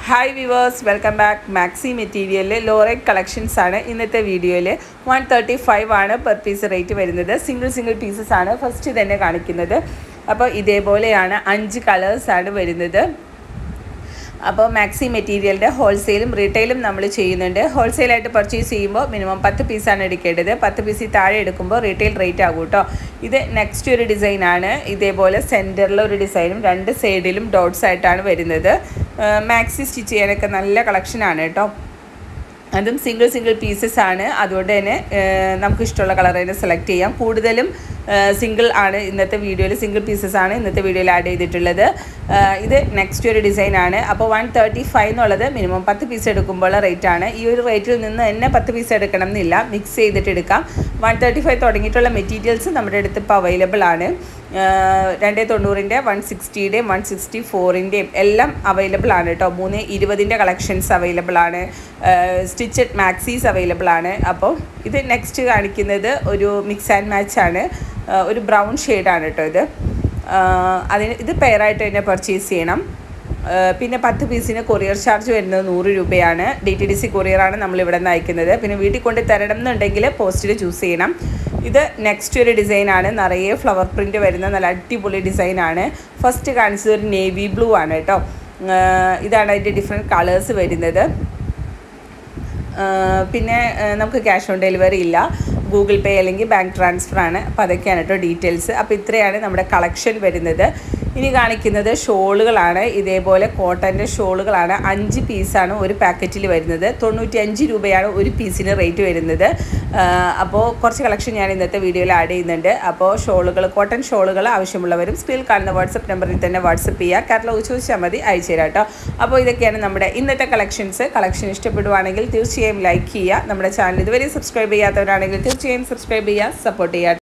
hi viewers welcome back maxi മെറ്റീരിയലിലെ low rate collections ആണ് ഇന്നത്തെ വീഡിയോയിൽ വൺ തേർട്ടി ഫൈവ് ആണ് പെർ പീസ് റേറ്റ് വരുന്നത് സിംഗിൾ സിംഗിൾ പീസസ് ആണ് ഫസ്റ്റ് തന്നെ കാണിക്കുന്നത് അപ്പോൾ ഇതേപോലെയാണ് അഞ്ച് കളേഴ്സാണ് വരുന്നത് അപ്പോൾ മാക്സി മെറ്റീരിയലിൻ്റെ ഹോൾസെയിലും റീറ്റെയിലും നമ്മൾ ചെയ്യുന്നുണ്ട് ഹോൾസെയിലായിട്ട് പർച്ചേസ് ചെയ്യുമ്പോൾ മിനിമം പത്ത് പീസാണ് എടുക്കേണ്ടത് പത്ത് പീസിൽ താഴെ എടുക്കുമ്പോൾ റീറ്റെയിൽ റേറ്റ് ആകും കേട്ടോ ഇത് നെക്സ്റ്റ് ഒരു ഡിസൈനാണ് ഇതേപോലെ സെൻറ്ററിൽ ഒരു ഡിസൈനും രണ്ട് സൈഡിലും ഡോട്ട്സ് ആയിട്ടാണ് വരുന്നത് മാക്സി സ്റ്റിച്ച് ചെയ്യാനൊക്കെ നല്ല കളക്ഷനാണ് കേട്ടോ അതും സിംഗിൾ സിംഗിൾ പീസസ് ആണ് അതുകൊണ്ട് തന്നെ നമുക്ക് ഇഷ്ടമുള്ള കളർ തന്നെ സെലക്ട് ചെയ്യാം കൂടുതലും സിംഗിൾ ആണ് ഇന്നത്തെ വീഡിയോയിൽ സിംഗിൾ പീസസ് ആണ് ഇന്നത്തെ വീഡിയോയിൽ ആഡ് ചെയ്തിട്ടുള്ളത് ഇത് നെക്സ്റ്റ് ഒരു ഡിസൈൻ ആണ് അപ്പോൾ വൺ തേർട്ടി ഫൈവ് എന്നുള്ളത് മിനിമം പത്ത് പീസ് എടുക്കുമ്പോൾ റേറ്റ് ആണ് ഈ ഒരു റേറ്റിൽ നിന്ന് തന്നെ പത്ത് പീസ് എടുക്കണം എന്നില്ല മിക്സ് ചെയ്തിട്ട് എടുക്കാം വൺ തേർട്ടി ഫൈവ് തുടങ്ങിയിട്ടുള്ള മെറ്റീരിയൽസ് നമ്മുടെ അടുത്ത് ഇപ്പോൾ അവൈലബിൾ ആണ് രണ്ട് തൊണ്ണൂറിൻ്റെ വൺ സിക്സ്റ്റിയുടെയും വൺ സിക്സ്റ്റി ഫോറിൻ്റെയും എല്ലാം അവൈലബിൾ ആണ് കേട്ടോ മൂന്ന് ഇരുപതിൻ്റെ കളക്ഷൻസ് അവൈലബിൾ ആണ് സ്റ്റിച്ചഡ് മാക്സീസ് അവൈലബിൾ ആണ് അപ്പോൾ ഇത് നെക്സ്റ്റ് കാണിക്കുന്നത് ഒരു മിക്സ് ആൻഡ് മാച്ച് ആണ് ഒരു ബ്രൗൺ ഷെയ്ഡാണ് കേട്ടോ ഇത് അതിന് ഇത് പെയറായിട്ട് തന്നെ പർച്ചേസ് ചെയ്യണം പിന്നെ പത്ത് പീസിന് കൊറിയർ ചാർജ് വരുന്നത് നൂറ് രൂപയാണ് ഡി ടി ഡി സി കൊറിയറാണ് നമ്മൾ ഇവിടെ നിന്ന് അയക്കുന്നത് പിന്നെ വീട്ടിൽ കൊണ്ട് തരണം എന്നുണ്ടെങ്കിൽ പോസ്റ്റിൽ ചൂസ് ചെയ്യണം ഇത് നെക്സ്റ്റ് ഒരു ഡിസൈനാണ് നിറയെ ഫ്ലവർ പ്രിൻ്റ് വരുന്ന നല്ല അടിപൊളി ഡിസൈനാണ് ഫസ്റ്റ് കാണിച്ചത് ഒരു നേവി ബ്ലൂ ആണ് കേട്ടോ ഇതാണ് അതിൻ്റെ ഡിഫറെൻറ്റ് കളേഴ്സ് വരുന്നത് പിന്നെ നമുക്ക് ക്യാഷ് ഓൺ ഡെലിവറി ഇല്ല ഗൂഗിൾ പേ അല്ലെങ്കിൽ ബാങ്ക് ട്രാൻസ്ഫർ ആണ് അപ്പോൾ അതൊക്കെയാണ് കേട്ടോ ഡീറ്റെയിൽസ് അപ്പോൾ ഇത്രയാണ് നമ്മുടെ കളക്ഷൻ വരുന്നത് ഇനി കാണിക്കുന്നത് ഷോളുകളാണ് ഇതേപോലെ കോട്ടൻ്റെ ഷോളുകളാണ് അഞ്ച് പീസാണ് ഒരു പാക്കറ്റിൽ വരുന്നത് തൊണ്ണൂറ്റി അഞ്ച് രൂപയാണ് ഒരു പീസിന് റേറ്റ് വരുന്നത് അപ്പോൾ കുറച്ച് കളക്ഷൻ ഞാൻ ഇന്നത്തെ വീഡിയോയിൽ ആഡ് ചെയ്യുന്നുണ്ട് അപ്പോൾ ഷോളുകൾ കോട്ടൺ ഷോളുകൾ ആവശ്യമുള്ളവരും സ്ക്രീനിൽ കാണുന്ന വാട്സപ്പ് നമ്പറിൽ തന്നെ വാട്സപ്പ് ചെയ്യുക കാറ്റലോഗ് ചോദിച്ചാൽ മതി അയച്ചു തരാം കേട്ടോ അപ്പോൾ ഇതൊക്കെയാണ് നമ്മുടെ ഇന്നത്തെ കളക്ഷൻസ് കളക്ഷൻ ഇഷ്ടപ്പെടുവാണെങ്കിൽ തീർച്ചയായും ലൈക്ക് ചെയ്യുക നമ്മുടെ ചാനൽ ഇതുവരെ സബ്സ്ക്രൈബ് ചെയ്യാത്തവരാണെങ്കിൽ തീർച്ചയായും സബ്സ്ക്രൈബ് ചെയ്യുക സപ്പോർട്ട് ചെയ്യുക